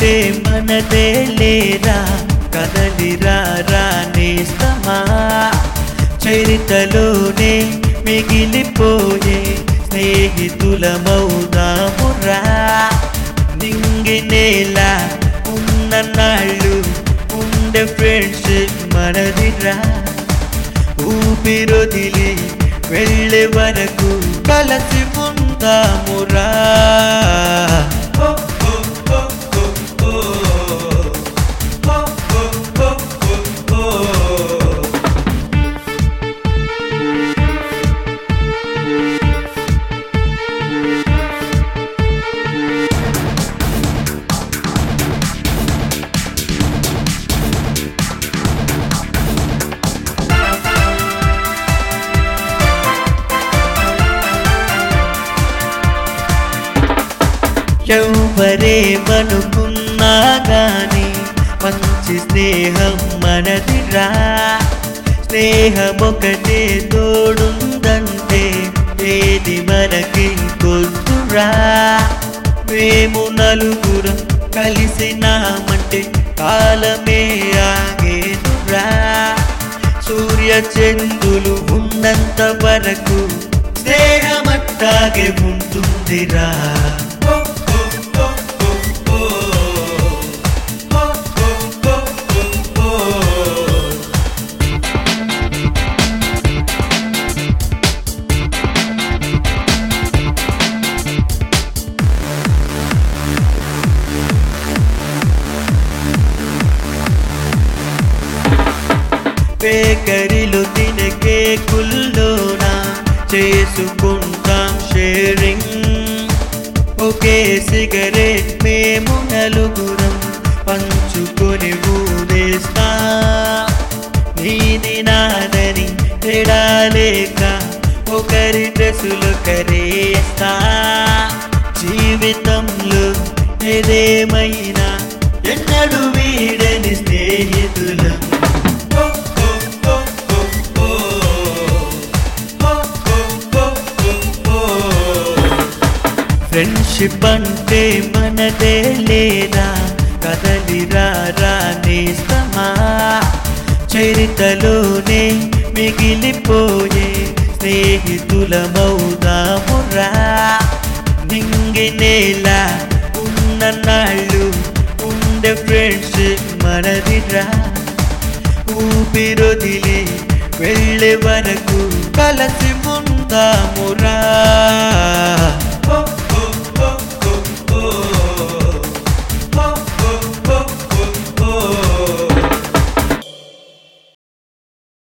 మనదే లేరా కదలిరా రానేస్తమా చరితలోనే మిగిలిపోయే స్నేహితులమౌదామురా నింగి నేల ఉన్న నాళ్ళు ఉండే ఫ్రెండ్షిప్ మనదిరా ఊపిరొదిలి వెళ్ళే వరకు కలసి ఉందామురా ఓ, ఓ, ఓ, ఓ, ఓ. ఓ, ఓ, ఓ, ఓ, ఓ. ఎవరేమనుకున్నా గాని మంచి స్నేహం మనదిరా స్నేహం ఒకటే తోడుందంటే ఏది మనకి కొద్దురా మేము నలుగురం కలిసినామంటే కాలమే ఆగేదురా సూర్య చంద్రులు ఉన్నంత వరకు స్నేహమట్టాగే ఉంటుందిరా ఓ, ఓ, ఓ, ఓ, ఓ. ఓ, ఓ, ఓ, ఓ, ఓ. బేకరీలో తినే కేకుల్లోన చేసుకుంటాం షేరింగ్ ఒకే సిగరెట్ మేము నలుగురం పంచుకొని ఊదేస్తా నీది నాదని తేడా లేక ఒకరి డ్రెస్సులు కరేస్తా జీవితంలో ఏదేమైనా ఎన్నడు వీడని స్నేహితులం ఓ, ఓ, ఓ, ఓ, ఓ. ఓ, ఓ, ఓ, ఓ, ఓ. ఫ్రెండ్షిప్ అంటే మనదే లేదా కదలిరా రానేస్తమా చరితలోనే మిగిలిపోయే స్నేహితులమౌదామురా నింగి నేల ఉన్న నాళ్ళు ఉండే ఫ్రెండ్షిప్ మనదిరా ఊపిరొదిలి వెళ్ళే వరకు కలసి ముందామురా ఓ